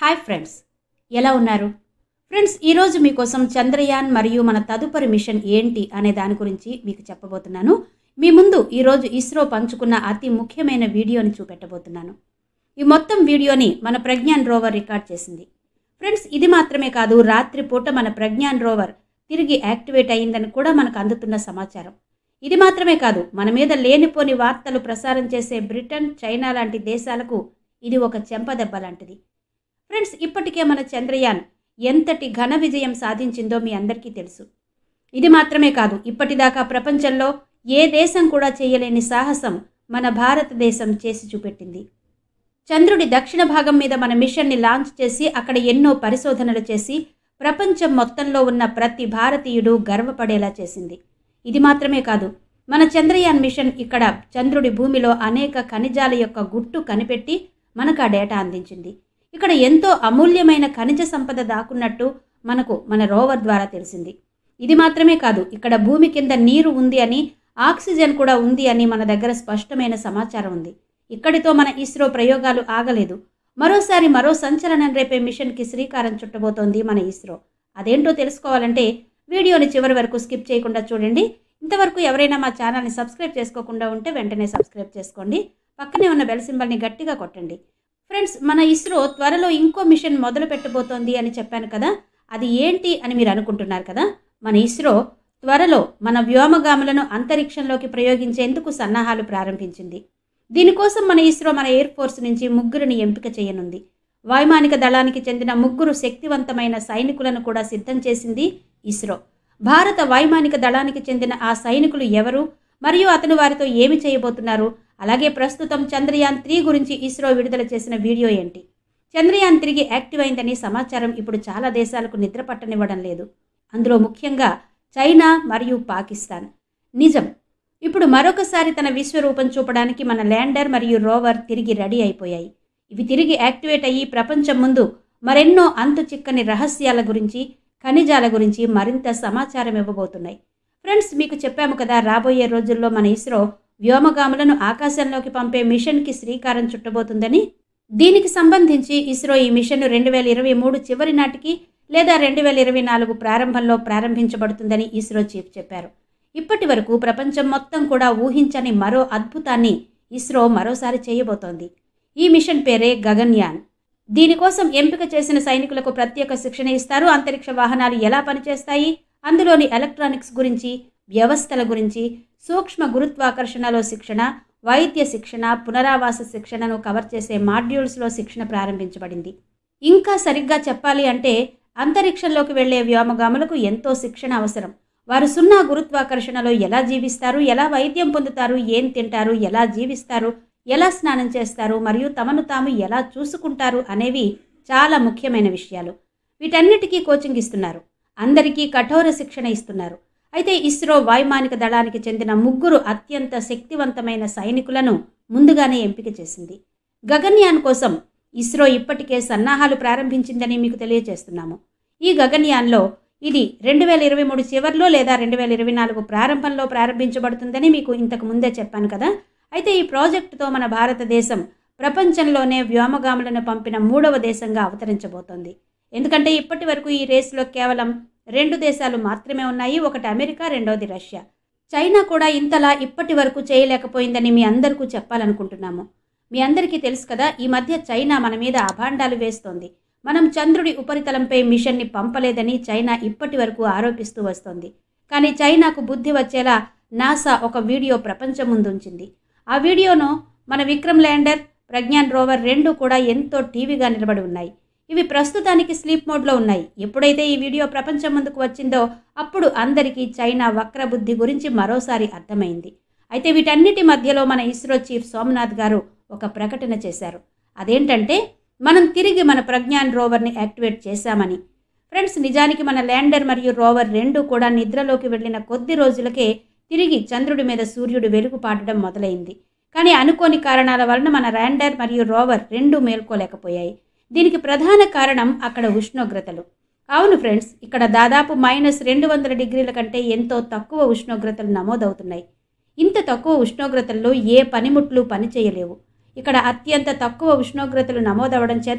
hi friends ఎలా ఉన్నారు friends ఈరోజు మీకోసం చంద్రయాన్ మరియు మన తదుపరి మిషన్ ఏంటి అనే దాని గురించి మీకు చెప్పబోతున్నాను మీ ముందు ఈరోజు ఇస్రో పంచుకున్న అతి ముఖ్యమైన వీడియోని చూపెట్టబోతున్నాను ఈ మొత్తం వీడియోని మన ప్రజ్ఞాన్ రోవర్ రికార్డ్ చేసింది ఫ్రెండ్స్ ఇది మాత్రమే కాదు రాత్రిపూట మన ప్రజ్ఞాన్ రోవర్ తిరిగి యాక్టివేట్ అయ్యిందని కూడా మనకు అందుతున్న సమాచారం ఇది మాత్రమే కాదు మన మీద లేనిపోని వార్తలు ప్రసారం చేసే బ్రిటన్ చైనా లాంటి దేశాలకు ఇది ఒక చెంపదెబ్బ లాంటిది ఫ్రెండ్స్ ఇప్పటికే మన చంద్రయాన్ ఎంతటి ఘన విజయం సాధించిందో మీ అందరికీ తెలుసు ఇది మాత్రమే కాదు ఇప్పటిదాకా ప్రపంచంలో ఏ దేశం కూడా చేయలేని సాహసం మన భారతదేశం చేసి చూపెట్టింది చంద్రుడి దక్షిణ భాగం మీద మన మిషన్ని లాంచ్ చేసి అక్కడ ఎన్నో పరిశోధనలు చేసి ప్రపంచం మొత్తంలో ఉన్న ప్రతి భారతీయుడు గర్వపడేలా చేసింది ఇది మాత్రమే కాదు మన చంద్రయాన్ మిషన్ ఇక్కడ చంద్రుడి భూమిలో అనేక ఖనిజాల యొక్క గుట్టు కనిపెట్టి మనకు ఆ డేటా అందించింది ఇక్కడ ఎంతో అమూల్యమైన ఖనిజ సంపద దాక్కున్నట్టు మనకు మన రోవర్ ద్వారా తెలిసింది ఇది మాత్రమే కాదు ఇక్కడ భూమి కింద నీరు ఉంది అని ఆక్సిజన్ కూడా ఉంది అని మన దగ్గర స్పష్టమైన సమాచారం ఉంది ఇక్కడితో మన ఇస్రో ప్రయోగాలు ఆగలేదు మరోసారి మరో సంచలనం రేపే మిషన్కి శ్రీకారం చుట్టబోతోంది మన ఇస్రో అదేంటో తెలుసుకోవాలంటే వీడియోని చివరి వరకు స్కిప్ చేయకుండా చూడండి ఇంతవరకు ఎవరైనా మా ఛానల్ని సబ్స్క్రైబ్ చేసుకోకుండా ఉంటే వెంటనే సబ్స్క్రైబ్ చేసుకోండి పక్కనే ఉన్న బెల్ సింబల్ని గట్టిగా కొట్టండి ఫ్రెండ్స్ మన ఇస్రో త్వరలో ఇంకో మిషన్ మొదలు పెట్టబోతోంది అని చెప్పాను కదా అది ఏంటి అని మీరు అనుకుంటున్నారు కదా మన ఇస్రో త్వరలో మన వ్యోమగాములను అంతరిక్షంలోకి ప్రయోగించేందుకు సన్నాహాలు ప్రారంభించింది దీనికోసం మన ఇస్రో మన ఎయిర్ ఫోర్స్ నుంచి ముగ్గురిని ఎంపిక చేయనుంది వైమానిక దళానికి చెందిన ముగ్గురు శక్తివంతమైన సైనికులను కూడా సిద్ధం చేసింది ఇస్రో భారత వైమానిక దళానికి చెందిన ఆ సైనికులు ఎవరు మరియు అతను వారితో ఏమి చేయబోతున్నారు అలాగే ప్రస్తుతం చంద్రయాన్ త్రీ గురించి ఇస్రో విడుదల చేసిన వీడియో ఏంటి చంద్రయాన్ తిరిగి యాక్టివ్ అయిందని సమాచారం ఇప్పుడు చాలా దేశాలకు నిద్ర పట్టనివ్వడం లేదు అందులో ముఖ్యంగా చైనా మరియు పాకిస్తాన్ నిజం ఇప్పుడు మరొకసారి తన విశ్వరూపం చూపడానికి మన ల్యాండర్ మరియు రోవర్ తిరిగి రెడీ అయిపోయాయి ఇవి తిరిగి యాక్టివేట్ అయ్యి ప్రపంచం ముందు మరెన్నో అంతు చిక్కని రహస్యాల గురించి ఖనిజాల గురించి మరింత సమాచారం ఇవ్వబోతున్నాయి ఫ్రెండ్స్ మీకు చెప్పాము కదా రాబోయే రోజుల్లో మన ఇస్రో వ్యోమగాములను ఆకాశంలోకి పంపే మిషన్కి శ్రీకారం చుట్టబోతుందని దీనికి సంబంధించి ఇస్రో ఈ మిషన్ రెండు వేల ఇరవై మూడు చివరి నాటికి లేదా రెండు వేల ఇరవై నాలుగు ప్రారంభంలో ప్రారంభించబడుతుందని ఇస్రో చీఫ్ చెప్పారు ఇప్పటి వరకు ప్రపంచం మొత్తం కూడా ఊహించని మరో అద్భుతాన్ని ఇస్రో మరోసారి చేయబోతోంది ఈ మిషన్ పేరే గగన్యాన్ దీనికోసం ఎంపిక చేసిన సైనికులకు ప్రత్యేక శిక్షణ ఇస్తారు అంతరిక్ష వాహనాలు ఎలా పనిచేస్తాయి అందులోని ఎలక్ట్రానిక్స్ గురించి వ్యవస్థల గురించి సూక్ష్మ గురుత్వాకర్షణలో శిక్షణ వైద్య శిక్షణ పునరావాస శిక్షణను కవర్ చేసే మాడ్యూల్స్లో శిక్షణ ప్రారంభించబడింది ఇంకా సరిగ్గా చెప్పాలి అంటే అంతరిక్షంలోకి వెళ్లే వ్యోమగాములకు ఎంతో శిక్షణ అవసరం వారు సున్నా గురుత్వాకర్షణలో ఎలా జీవిస్తారు ఎలా వైద్యం పొందుతారు ఏం తింటారు ఎలా జీవిస్తారు ఎలా స్నానం చేస్తారు మరియు తమను తాము ఎలా చూసుకుంటారు అనేవి చాలా ముఖ్యమైన విషయాలు వీటన్నిటికీ కోచింగ్ ఇస్తున్నారు అందరికీ కఠోర శిక్షణ ఇస్తున్నారు అయితే ఇస్రో వైమానిక దళానికి చెందిన ముగ్గురు అత్యంత శక్తివంతమైన సైనికులను ముందుగానే ఎంపిక చేసింది గగన్యాన్ కోసం ఇస్రో ఇప్పటికే సన్నాహాలు ప్రారంభించిందని మీకు తెలియజేస్తున్నాము ఈ గగన్యాన్లో ఇది రెండు వేల ఇరవై మూడు చివరిలో లేదా రెండు వేల ఇరవై నాలుగు ప్రారంభంలో ప్రారంభించబడుతుందని మీకు ఇంతకు ముందే చెప్పాను కదా అయితే ఈ ప్రాజెక్టుతో మన భారతదేశం ప్రపంచంలోనే వ్యోమగాములను పంపిన మూడవ దేశంగా అవతరించబోతోంది ఎందుకంటే ఇప్పటి వరకు ఈ రేసులో కేవలం రెండు దేశాలు మాత్రమే ఉన్నాయి ఒకటి అమెరికా రెండవది రష్యా చైనా కూడా ఇంతలా ఇప్పటి వరకు చేయలేకపోయిందని మీ అందరికీ చెప్పాలనుకుంటున్నాము మీ అందరికీ తెలుసు కదా ఈ మధ్య చైనా మన మీద అభాండాలు వేస్తోంది మనం చంద్రుడి ఉపరితలంపై మిషన్ని పంపలేదని చైనా ఇప్పటి వరకు ఆరోపిస్తూ వస్తోంది కానీ చైనాకు బుద్ధి వచ్చేలా నాసా ఒక వీడియో ప్రపంచం ముందుంచింది ఆ వీడియోను మన విక్రమ్ ల్యాండర్ ప్రజ్ఞాన్ రోవర్ రెండు కూడా ఎంతో టీవీగా నిలబడి ఉన్నాయి ఇవి ప్రస్తుతానికి స్లీప్ మోడ్లో ఉన్నాయి ఎప్పుడైతే ఈ వీడియో ప్రపంచం ముందుకు వచ్చిందో అప్పుడు అందరికీ చైనా వక్ర బుద్ధి గురించి మరోసారి అర్థమైంది అయితే వీటన్నిటి మధ్యలో మన ఇస్రో చీఫ్ సోమనాథ్ గారు ఒక ప్రకటన చేశారు అదేంటంటే మనం తిరిగి మన ప్రజ్ఞాన్ రోవర్ని యాక్టివేట్ చేశామని ఫ్రెండ్స్ నిజానికి మన ల్యాండర్ మరియు రోవర్ రెండు కూడా నిద్రలోకి వెళ్ళిన కొద్ది రోజులకే తిరిగి చంద్రుడి మీద సూర్యుడు వెలుగు పాటడం మొదలైంది కానీ అనుకోని కారణాల వలన మన ల్యాండర్ మరియు రోవర్ రెండు మేల్కోలేకపోయాయి దీనికి ప్రధాన కారణం అక్కడ ఉష్ణోగ్రతలు అవును ఫ్రెండ్స్ ఇక్కడ దాదాపు మైనస్ రెండు వందల డిగ్రీల కంటే ఎంతో తక్కువ ఉష్ణోగ్రతలు నమోదవుతున్నాయి ఇంత తక్కువ ఉష్ణోగ్రతల్లో ఏ పనిముట్లు పనిచేయలేవు ఇక్కడ అత్యంత తక్కువ ఉష్ణోగ్రతలు నమోదవడం చేత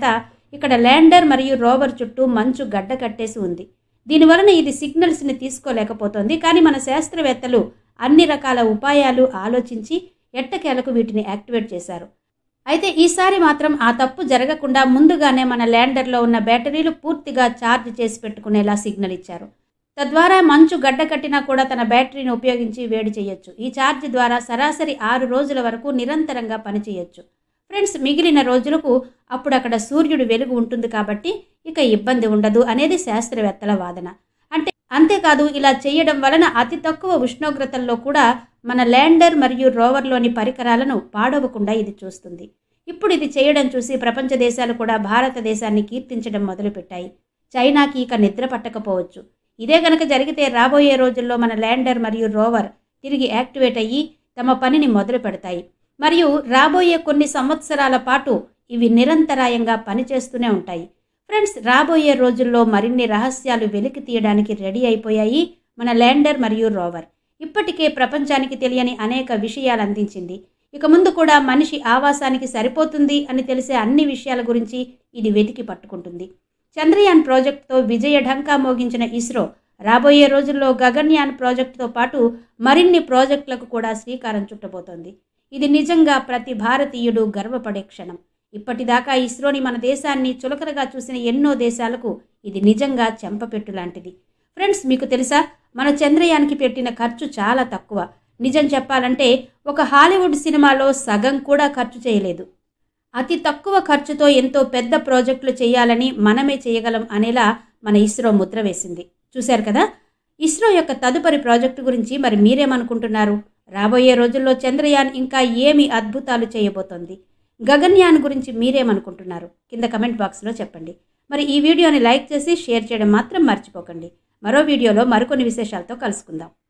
ఇక్కడ ల్యాండర్ మరియు రోవర్ చుట్టూ మంచు గడ్డ కట్టేసి ఉంది దీనివలన ఇది సిగ్నల్స్ని తీసుకోలేకపోతోంది కానీ మన శాస్త్రవేత్తలు అన్ని రకాల ఉపాయాలు ఆలోచించి ఎట్టకేలకు వీటిని యాక్టివేట్ చేశారు అయితే ఈసారి మాత్రం ఆ తప్పు జరగకుండా ముందుగానే మన ల్యాండర్లో ఉన్న బ్యాటరీలు పూర్తిగా ఛార్జ్ చేసి పెట్టుకునేలా సిగ్నల్ ఇచ్చారు తద్వారా మంచు గడ్డ కట్టినా కూడా తన బ్యాటరీని ఉపయోగించి వేడి చేయొచ్చు ఈ ఛార్జ్ ద్వారా సరాసరి ఆరు రోజుల వరకు నిరంతరంగా పనిచేయొచ్చు ఫ్రెండ్స్ మిగిలిన రోజులకు అప్పుడు అక్కడ సూర్యుడు వెలుగు ఉంటుంది కాబట్టి ఇక ఇబ్బంది ఉండదు అనేది శాస్త్రవేత్తల వాదన అంటే అంతేకాదు ఇలా చేయడం వలన అతి తక్కువ ఉష్ణోగ్రతల్లో కూడా మన ల్యాండర్ మరియు రోవర్లోని పరికరాలను పాడవకుండా ఇది చూస్తుంది ఇప్పుడు ఇది చేయడం చూసి ప్రపంచ దేశాలు కూడా భారతదేశాన్ని కీర్తించడం మొదలుపెట్టాయి చైనాకి ఇక నిద్ర పట్టకపోవచ్చు ఇదే కనుక జరిగితే రాబోయే రోజుల్లో మన ల్యాండర్ మరియు రోవర్ తిరిగి యాక్టివేట్ అయ్యి తమ పనిని మొదలు పెడతాయి మరియు రాబోయే కొన్ని సంవత్సరాల పాటు ఇవి నిరంతరాయంగా పనిచేస్తూనే ఉంటాయి ఫ్రెండ్స్ రాబోయే రోజుల్లో మరిన్ని రహస్యాలు వెలికి తీయడానికి రెడీ అయిపోయాయి మన ల్యాండర్ మరియు రోవర్ ఇప్పటికే ప్రపంచానికి తెలియని అనేక విషయాలు అందించింది ఇక ముందు కూడా మనిషి ఆవాసానికి సరిపోతుంది అని తెలిసే అన్ని విషయాల గురించి ఇది వెతికి పట్టుకుంటుంది చంద్రయాన్ ప్రాజెక్టుతో విజయ ఢంకా మోగించిన ఇస్రో రాబోయే రోజుల్లో గగన్యాన్ ప్రాజెక్టుతో పాటు మరిన్ని ప్రాజెక్టులకు కూడా శ్రీకారం చుట్టబోతోంది ఇది నిజంగా ప్రతి భారతీయుడు గర్వపడే క్షణం ఇప్పటిదాకా ఇస్రోని మన దేశాన్ని చులకనగా చూసిన ఎన్నో దేశాలకు ఇది నిజంగా చెంపపెట్టు లాంటిది ఫ్రెండ్స్ మీకు తెలుసా మన చంద్రయాన్కి పెట్టిన ఖర్చు చాలా తక్కువ నిజం చెప్పాలంటే ఒక హాలీవుడ్ సినిమాలో సగం కూడా ఖర్చు చేయలేదు అతి తక్కువ ఖర్చుతో ఎంతో పెద్ద ప్రాజెక్టులు చేయాలని మనమే చేయగలం అనేలా మన ఇస్రో ముద్ర వేసింది చూశారు కదా ఇస్రో యొక్క తదుపరి ప్రాజెక్టు గురించి మరి మీరేమనుకుంటున్నారు రాబోయే రోజుల్లో చంద్రయాన్ ఇంకా ఏమి అద్భుతాలు చేయబోతోంది గగన్యాన్ గురించి మీరేమనుకుంటున్నారు కింద కమెంట్ బాక్స్లో చెప్పండి మరి ఈ వీడియోని లైక్ చేసి షేర్ చేయడం మాత్రం మర్చిపోకండి మరో వీడియోలో మరికొన్ని విశేషాలతో కలుసుకుందాం